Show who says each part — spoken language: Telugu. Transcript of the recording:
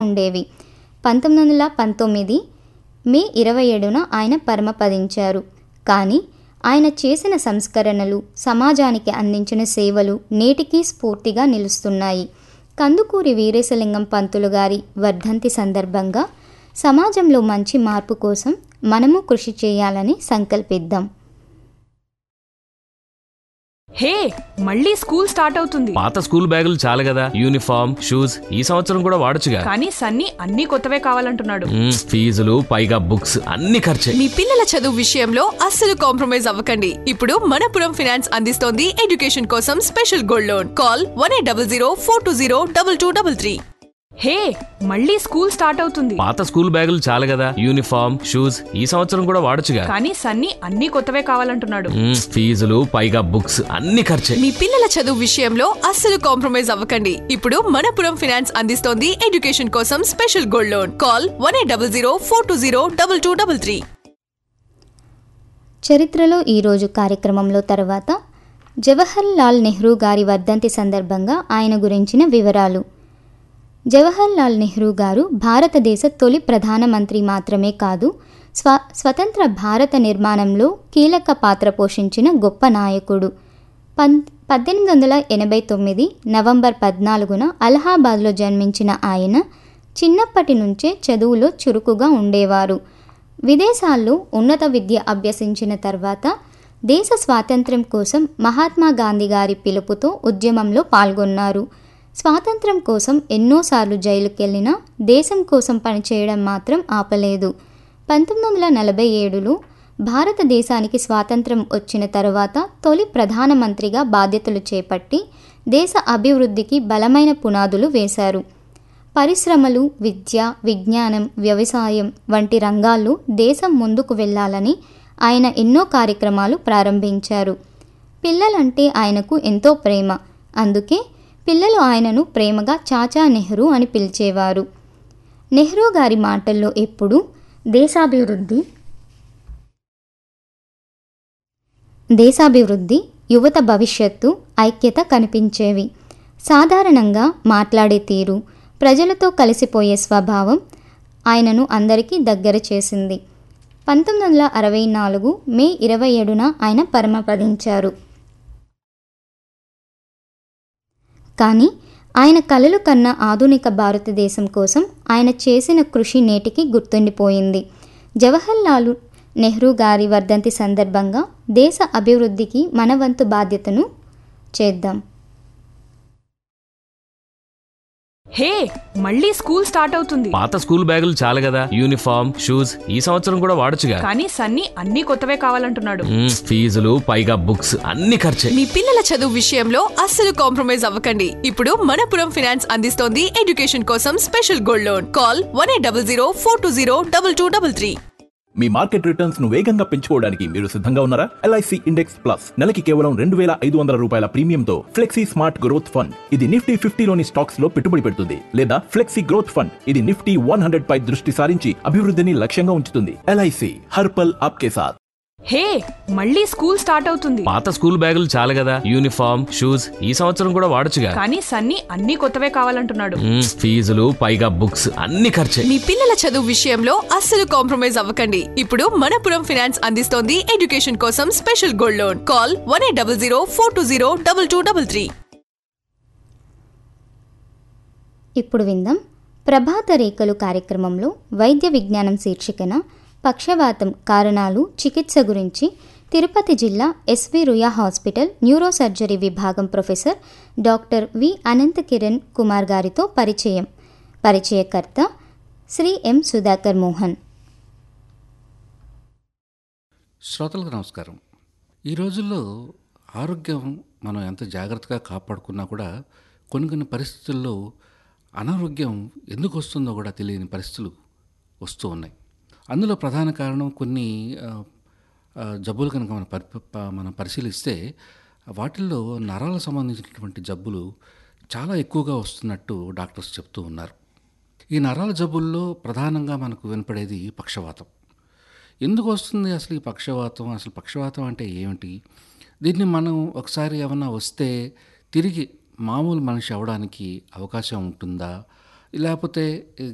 Speaker 1: ఉండేవి పంతొమ్మిది వందల పంతొమ్మిది మే ఇరవై ఏడున ఆయన పరమపదించారు కానీ ఆయన చేసిన సంస్కరణలు సమాజానికి అందించిన సేవలు నేటికీ స్ఫూర్తిగా నిలుస్తున్నాయి కందుకూరి వీరేశలింగం పంతులు గారి వర్ధంతి సందర్భంగా సమాజంలో మంచి మార్పు కోసం మనము కృషి చేయాలని సంకల్పిద్దాం
Speaker 2: హే మళ్ళీ స్కూల్ స్టార్ట్ అవుతుంది
Speaker 3: పాత స్కూల్ బ్యాగులు చాలు కదా యూనిఫామ్ షూస్ ఈ సంవత్సరం కూడా వాడొచ్చుగా
Speaker 2: కానీ సన్నీ అన్ని కొత్తవే కావాలంటున్నాడు
Speaker 3: మ్మ్, ఫీజులు పైగా బుక్స్ అన్ని ఖర్చే
Speaker 4: మీ పిల్లల చదువు విషయంలో అస్సలు కాంప్రమైజ్ అవ్వకండి ఇప్పుడు మనపురం ఫైనాన్స్ అందిస్తోంది ఎడ్యుకేషన్ కోసం special gold loan call one eight double zero four two zero double two double three
Speaker 2: hey మళ్ళీ స్కూల్ స్టార్ట్ అవుతుంది
Speaker 3: పాత స్కూల్ బ్యాగులు చాలు కదా యూనిఫామ్ షూస్ ఈ సంవత్సరం కూడా వాడొచ్చుగా
Speaker 2: కానీ సన్నీ అన్ని కొత్తవే కావాలంటున్నాడు
Speaker 3: మ్మ్, ఫీజులు పైగా బుక్స్ అన్ని ఖర్చే
Speaker 4: మీ పిల్లల చదువు విషయంలో అస్సలు కాంప్రమైజ్ అవ్వకండి ఇప్పుడు మనపురం ఫైనాన్స్ అందిస్తోంది ఎడ్యుకేషన్ కోసం special gold loan call one eight double zero four two zero double two double three
Speaker 1: చరిత్రలో ఈరోజు కార్యక్రమంలో తర్వాత జవహర్ లాల్ నెహ్రూ గారి వర్ధంతి సందర్భంగా ఆయన గురించిన వివరాలు జవహర్ లాల్ నెహ్రూ గారు భారతదేశ తొలి ప్రధానమంత్రి మాత్రమే కాదు స్వ స్వతంత్ర భారత నిర్మాణంలో కీలక పాత్ర పోషించిన గొప్ప నాయకుడు పం పద్దెనిమిది వందల ఎనభై తొమ్మిది నవంబర్ పద్నాలుగున అలహాబాద్లో జన్మించిన ఆయన చిన్నప్పటి నుంచే చదువులో చురుకుగా ఉండేవారు విదేశాల్లో ఉన్నత విద్య అభ్యసించిన తర్వాత దేశ స్వాతంత్ర్యం కోసం మహాత్మా గాంధీ గారి పిలుపుతో ఉద్యమంలో పాల్గొన్నారు స్వాతంత్ర్యం కోసం ఎన్నోసార్లు జైలుకెళ్ళినా దేశం కోసం పనిచేయడం మాత్రం ఆపలేదు పంతొమ్మిది వందల నలభై ఏడులో భారతదేశానికి స్వాతంత్ర్యం వచ్చిన తర్వాత తొలి ప్రధానమంత్రిగా బాధ్యతలు చేపట్టి దేశ అభివృద్ధికి బలమైన పునాదులు వేశారు పరిశ్రమలు విద్య విజ్ఞానం వ్యవసాయం వంటి రంగాల్లో దేశం ముందుకు వెళ్ళాలని ఆయన ఎన్నో కార్యక్రమాలు ప్రారంభించారు పిల్లలంటే ఆయనకు ఎంతో ప్రేమ అందుకే పిల్లలు ఆయనను ప్రేమగా చాచా నెహ్రూ అని పిలిచేవారు నెహ్రూ గారి మాటల్లో ఎప్పుడూ దేశాభివృద్ధి దేశాభివృద్ధి యువత భవిష్యత్తు ఐక్యత కనిపించేవి సాధారణంగా మాట్లాడే తీరు ప్రజలతో కలిసిపోయే స్వభావం ఆయనను అందరికీ దగ్గర చేసింది పంతొమ్మిది వందల అరవై నాలుగు మే ఇరవై ఏడున ఆయన పరమపదించారు కానీ ఆయన కలలు కన్న ఆధునిక భారతదేశం కోసం ఆయన చేసిన కృషి నేటికి గుర్తుండిపోయింది జవహర్ లాల్ నెహ్రూ గారి వర్ధంతి సందర్భంగా దేశ అభివృద్ధికి మన వంతు బాధ్యతను చేద్దాం
Speaker 2: హే మళ్ళీ స్కూల్ స్టార్ట్ అవుతుంది
Speaker 3: పాత స్కూల్ బ్యాగులు చాలు కదా యూనిఫామ్ షూస్ ఈ సంవత్సరం కూడా వాడొచ్చుగా
Speaker 2: కానీ సన్నీ అన్ని కొత్తవే కావాలంటున్నాడు
Speaker 3: మ్మ్, ఫీజులు పైగా బుక్స్ అన్ని ఖర్చే
Speaker 4: మీ పిల్లల చదువు విషయంలో అస్సలు కాంప్రమైజ్ అవ్వకండి ఇప్పుడు మనపురం ఫైనాన్స్ అందిస్తోంది ఎడ్యుకేషన్ కోసం special gold loan call one eight double zero four two zero double two double three
Speaker 5: మీ మార్కెట్ రిటర్న్స్ ను వేగంగా పెంచుకోవడానికి మీరు సిద్ధంగా ఉన్నారా ఎల్ఐసి ఇండెక్స్ ప్లస్ నెలకి కేవలం రెండు వేల ఐదు వందల రూపాయల ప్రీమియంతో ఫ్లెక్సీ స్మార్ట్ గ్రోత్ ఫండ్ ఇది నిఫ్టీ ఫిఫ్టీలోని స్టాక్స్ లో పెట్టుబడి పెడుతుంది లేదా ఫ్లెక్సీ గ్రోత్ ఫండ్ ఇది నిఫ్టీ వన్ హండ్రెడ్ పై దృష్టి సారించి అభివృద్ధిని లక్ష్యంగా ఉంచుతుంది ఎల్ఐసి హర్పల్ ఆప్కే సాత్
Speaker 2: హే మళ్ళీ స్కూల్ స్టార్ట్ అవుతుంది
Speaker 3: పాత స్కూల్ బ్యాగులు చాలు కదా యూనిఫామ్ షూస్ ఈ సంవత్సరం కూడా వాడొచ్చుగా
Speaker 2: కానీ సన్నీ అన్ని కొత్తవే కావాలంటున్నాడు
Speaker 3: మ్మ్, ఫీజులు పైగా బుక్స్ అన్ని ఖర్చే
Speaker 4: మీ పిల్లల చదువు విషయంలో అస్సలు కాంప్రమైజ్ అవ్వకండి ఇప్పుడు మనపురం ఫైనాన్స్ అందిస్తోంది ఎడ్యుకేషన్ కోసం special gold loan call one eight double zero four two zero double two double three
Speaker 1: ఇప్పుడు విందాం ప్రభాత రేఖలు కార్యక్రమంలో వైద్య విజ్ఞానం శీర్షికన పక్షవాతం కారణాలు చికిత్స గురించి తిరుపతి జిల్లా SV Ruia hospital neuro surgery విభాగం professor doctor V Anantha Kiran Kumar గారితో పరిచయం పరిచయకర్త శ్రీ ఎం సుధాకర్ మోహన్
Speaker 6: శ్రోతలకు నమస్కారం ఈ రోజుల్లో ఆరోగ్యం మనం ఎంత జాగ్రత్తగా కాపాడుకున్నా కూడా కొన్ని కొన్ని పరిస్థితుల్లో అనారోగ్యం ఎందుకు వస్తుందో కూడా తెలియని పరిస్థితులు వస్తూ ఉన్నాయి అందులో ప్రధాన కారణం కొన్ని ఆ, ఆ, జబ్బులు కనుక మనం పరి ప- మనం పరిశీలిస్తే వాటిల్లో నరాలకు సంబంధించినటువంటి జబ్బులు చాలా ఎక్కువగా వస్తున్నట్టు డాక్టర్స్ చెప్తూ ఉన్నారు ఈ నరాల జబ్బుల్లో ప్రధానంగా మనకు వినపడేది పక్షవాతం ఎందుకు వస్తుంది అసలు ఈ పక్షవాతం అసలు పక్షవాతం అంటే ఏమిటి దీన్ని మనం ఒకసారి ఏమన్నా వస్తే తిరిగి మామూలు మనిషి అవడానికి అవకాశం ఉంటుందా లేకపోతే